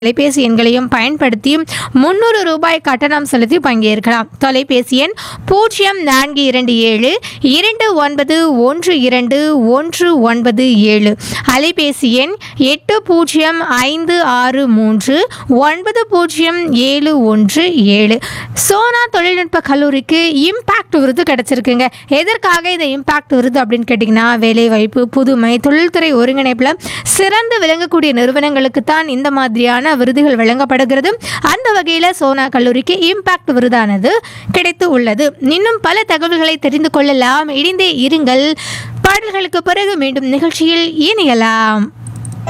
தொலைபேசி எண்களையும் பயன்படுத்தி முந்நூறு ரூபாய் கட்டணம் செலுத்தி பங்கேற்கலாம் தொலைபேசி எண் பூஜ்ஜியம் நான்கு இரண்டு ஏழு இரண்டு ஒன்பது ஒன்று இரண்டு ஒன்று ஒன்பது ஏழு அலைபேசி எண் எட்டு பூஜ்ஜியம் ஐந்து ஆறு மூன்று ஒன்பது பூஜ்ஜியம் ஏழு ஒன்று ஏழு சோனா தொழில்நுட்ப கல்லூரிக்கு இம்பாக்ட் விருது கிடைச்சிருக்குங்க எதற்காக இந்த இம்பாக்ட் விருது அப்படின்னு கேட்டிங்கன்னா வேலைவாய்ப்பு புதுமை தொழில்துறை ஒருங்கிணைப்பில் சிறந்து விளங்கக்கூடிய நிறுவனங்களுக்கு தான் இந்த மாதிரியான விருதுகள் வழங்கப்படுகிறது அந்த வகையில் சோனா கல்லூரிக்கு இம்பாக்ட் விருதானது கிடைத்து உள்ளது இன்னும் பல தகவல்களை தெரிந்து கொள்ளலாம் இணைந்தே இருங்கள் பாடல்களுக்கு பிறகு மீண்டும் நிகழ்ச்சியில் இணையலாம்